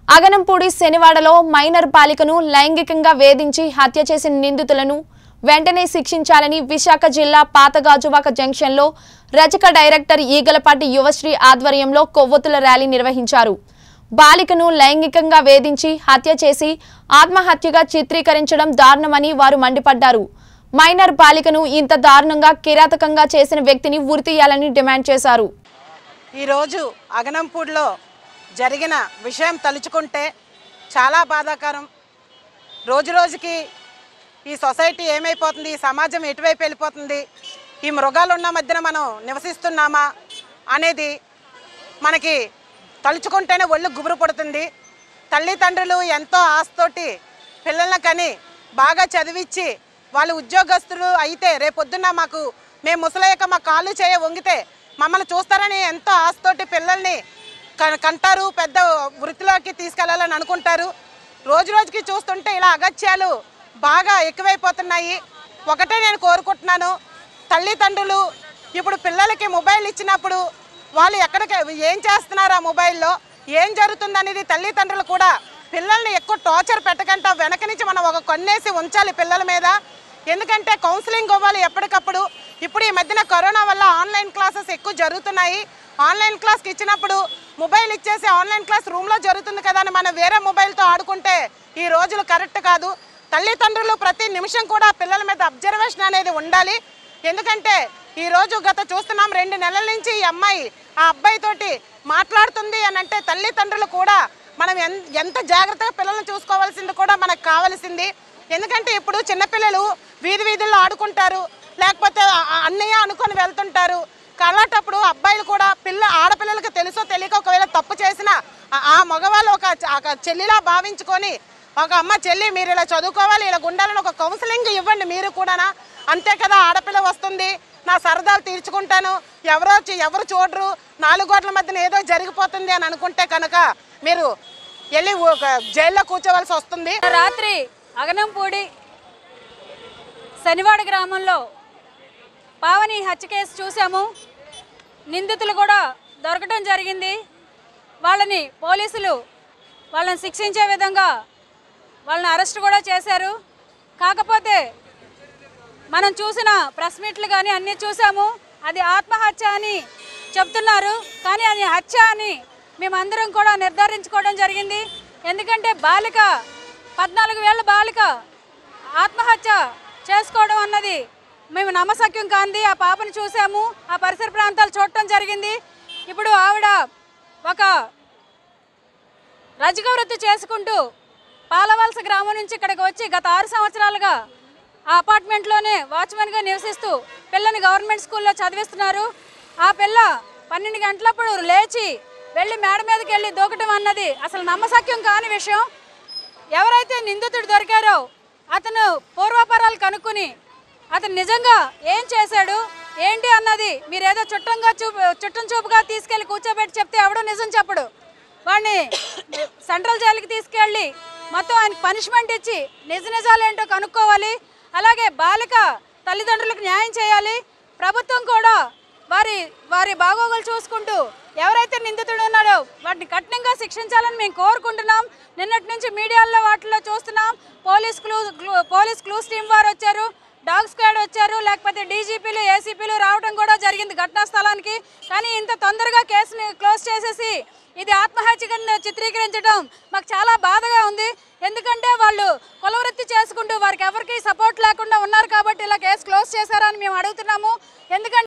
Aganampudi శనివాడలో minor బాలికను లైంగికంగా వేధించి హత్య చేసిన నిందితులను వెంటనే శిక్షించాలని విశాఖ జిల్లా పాతగాజువాక జంక్షన్లో రచక డైరెక్టర్ ఈగలపాటి యువశ్రీ ఆధ్వర్యంలో కొవ్వొత్తుల ర్యాలీ నిర్వహించారు బాలికను లైంగికంగా వేధించి హత్య చేసి ఆత్మహత్యగా చిత్రీకరించడం దారుణమని వారు మండిపడ్డారు మైనర్ బాలికను ఇంత దారుణంగా కిరాతకంగా చేసిన వ్యక్తిని ఉరితీయాలని డిమాండ్ చేశారు ఈరోజు అగనంపూడిలో జరిగిన విషయం తలుచుకుంటే చాలా బాధాకరం రోజు రోజుకి ఈ సొసైటీ ఏమైపోతుంది ఈ సమాజం ఎటువైపు వెళ్ళిపోతుంది ఈ మృగాలు ఉన్న మధ్యన మనం నివసిస్తున్నామా అనేది మనకి తలుచుకుంటేనే ఒళ్ళు గుబురు పడుతుంది తల్లిదండ్రులు ఎంతో ఆశతోటి పిల్లల్ని కని బాగా చదివించి వాళ్ళు ఉద్యోగస్తులు అయితే రేపొద్దున్న మాకు మేము ముసలయ్యాక మా కాళ్ళు చేయ వంగితే మమ్మల్ని చూస్తారని ఎంతో ఆశతోటి పిల్లల్ని క- కంటారు పెద్ద వృత్తిలోకి తీసుకెళ్లాలని అనుకుంటారు రోజు రోజుకి చూస్తుంటే ఇలా అగత్యాలు బాగా ఎక్కువైపోతున్నాయి ఒకటే నేను కోరుకుంటున్నాను తల్లిదండ్రులు ఇప్పుడు పిల్లలకి మొబైల్ ఇచ్చినప్పుడు వాళ్ళు ఎక్కడికి ఏం చేస్తున్నారు ఆ మొబైల్లో ఏం జరుగుతుంది అనేది తల్లిదండ్రులు కూడా పిల్లల్ని ఎక్కువ టార్చర్ పెట్టకుండా వెనక నుంచి మనం ఒక కొన్నేసి ఉంచాలి పిల్లల మీద ఎందుకంటే కౌన్సిలింగ్ ఇవ్వాలి ఎప్పటికప్పుడు ఇప్పుడు ఈ మధ్యన కరోనా వల్ల ఆన్లైన్ క్లాసెస్ ఎక్కువ జరుగుతున్నాయి ఆన్లైన్ క్లాస్కి ఇచ్చినప్పుడు మొబైల్ ఇచ్చేసి ఆన్లైన్ క్లాస్ రూమ్లో జరుగుతుంది కదా అని మనం వేరే మొబైల్తో ఆడుకుంటే ఈ రోజులు కరెక్ట్ కాదు తల్లిదండ్రులు ప్రతి నిమిషం కూడా పిల్లల మీద అబ్జర్వేషన్ అనేది ఉండాలి ఎందుకంటే ఈ రోజు గత చూస్తున్నాం రెండు నెలల నుంచి ఈ అమ్మాయి ఆ అబ్బాయి తోటి మాట్లాడుతుంది అని అంటే తల్లిదండ్రులు కూడా మనం ఎన్- ఎంత జాగ్రత్తగా పిల్లల్ని చూసుకోవాల్సింది కూడా మనకు కావాల్సింది ఎందుకంటే ఇప్పుడు చిన్నపిల్లలు వీధి వీధుల్లో ఆడుకుంటారు లేకపోతే ఆ- ఆ అన్నయ్య అనుకొని వెళ్తుంటారు అలాంటప్పుడు అబ్బాయిలు కూడా పిల్ల ఆడపిల్లలకి తెలుసో తెలియక ఒకవేళ తప్పు చేసినా ఆ- ఆ మగవాళ్ళు ఒక చ- ఒక చెల్లిలా భావించుకొని ఒక అమ్మ చెల్లి మీరు ఇలా చదువుకోవాలి ఇలా ఉండాలని ఒక కౌన్సిలింగ్ ఇవ్వండి మీరు కూడానా అంతే కదా ఆడపిల్ల వస్తుంది నా సరదాలు తీర్చుకుంటాను ఎవరో వచ్చి ఎవరు చూడరు నాలుగు గోట్ల మధ్యన ఏదో జరిగిపోతుంది అని అనుకుంటే కనుక మీరు వెళ్ళి ఒక జైల్లో కూర్చోవలసి వస్తుంది రాత్రి అగనంపూడి శనివాడ గ్రామంలో పావని హత్య కేసు చూసాము నిందితులు కూడా దొరకడం జరిగింది వాళ్ళని పోలీసులు వాళ్ళని శిక్షించే విధంగా వాళ్ళని అరెస్ట్ కూడా చేశారు కాకపోతే మనం చూసిన ప్రెస్ మీట్లు కానీ అన్నీ చూసాము అది ఆత్మహత్య అని చెప్తున్నారు కానీ అది హత్య అని మేమందరం కూడా నిర్ధారించుకోవడం జరిగింది ఎందుకంటే బాలిక పద్నాలుగు వేల బాలిక ఆత్మహత్య చేసుకోవడం అన్నది మేము నమ్మశక్యం కాంది ఆ పాపను చూసాము ఆ పరిసర ప్రాంతాలు చూడటం జరిగింది ఇప్పుడు ఆవిడ ఒక రజక వృత్తి చేసుకుంటూ పాలవలస గ్రామం నుంచి ఇక్కడికి వచ్చి గత ఆరు సంవత్సరాలుగా ఆ అపార్ట్మెంట్లోనే వాచ్మెన్గా నివసిస్తూ పిల్లని గవర్నమెంట్ స్కూల్లో చదివిస్తున్నారు ఆ పిల్ల పన్నెండు గంటలప్పుడు లేచి వెళ్ళి మేడ మీదకి వెళ్ళి దూకటం అన్నది అసలు నమ్మశక్యం కాని విషయం ఎవరైతే నిందితుడు దొరికారో అతను పూర్వాపరాలు కనుక్కుని అతను నిజంగా ఏం చేశాడు ఏంటి అన్నది మీరేదో చుట్టంగా చూపు చుట్టం చూపుగా తీసుకెళ్లి కూర్చోబెట్టి చెప్తే ఎవడో నిజం చెప్పడు వాడిని సెంట్రల్ జైలుకి తీసుకెళ్ళి మొత్తం ఆయనకి పనిష్మెంట్ ఇచ్చి నిజ నిజాలు ఏంటో కనుక్కోవాలి అలాగే బాలిక తల్లిదండ్రులకు న్యాయం చేయాలి ప్రభుత్వం కూడా వారి వారి బాగోగులు చూసుకుంటూ ఎవరైతే నిందితుడు ఉన్నాడో వాటిని కఠినంగా శిక్షించాలని మేము కోరుకుంటున్నాం నిన్నటి నుంచి మీడియాల్లో వాటిల్లో చూస్తున్నాం police clue clue- police clues team వారు వచ్చారు డాగ్ స్క్వాడ్ వచ్చారు లేకపోతే డీజీపీలు ఏసీపీలు రావడం కూడా జరిగింది ఘటనా స్థలానికి కానీ ఇంత తొందరగా కేసుని క్లోజ్ చేసేసి ఇది ఆత్మహత్య కింద చిత్రీకరించడం మాకు చాలా బాధగా ఉంది ఎందుకంటే వాళ్ళు కులవృత్తి చేసుకుంటూ వారికి ఎవరికి సపోర్ట్ లేకుండా ఉన్నారు కాబట్టి ఇలా కేసు క్లోజ్ చేశారని మేము అడుగుతున్నాము ఎందుకంటే